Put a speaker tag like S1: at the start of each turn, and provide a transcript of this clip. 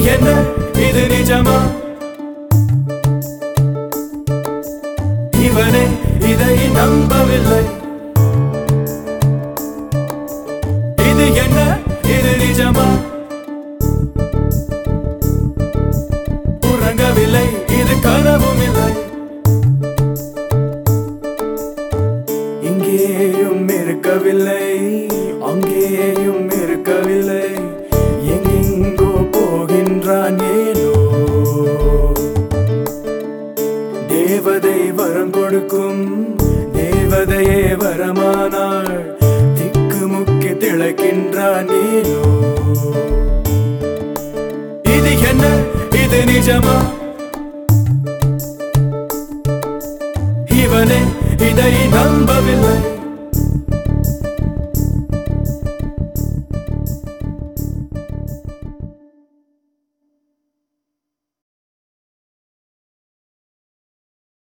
S1: என்ன இது நிஜமா இவனே இதை நம்பவில்லை இது என்ன இது நிஜமா உறங்கவில்லை இது கனவும் இல்லை இங்கேயும் இருக்கவில்லை அங்கேயும் இருக்கவில்லை எங்கெங்கோ போகின்றான் ஏனோ தேவதை வரம் கொடுக்கும் தேவதையே வரமானாள் திக்குமுக்கி திளைக்கின்றான் ஏனோ இது என்ன இது நிஜமா இவனே இதை நம்பவில்லை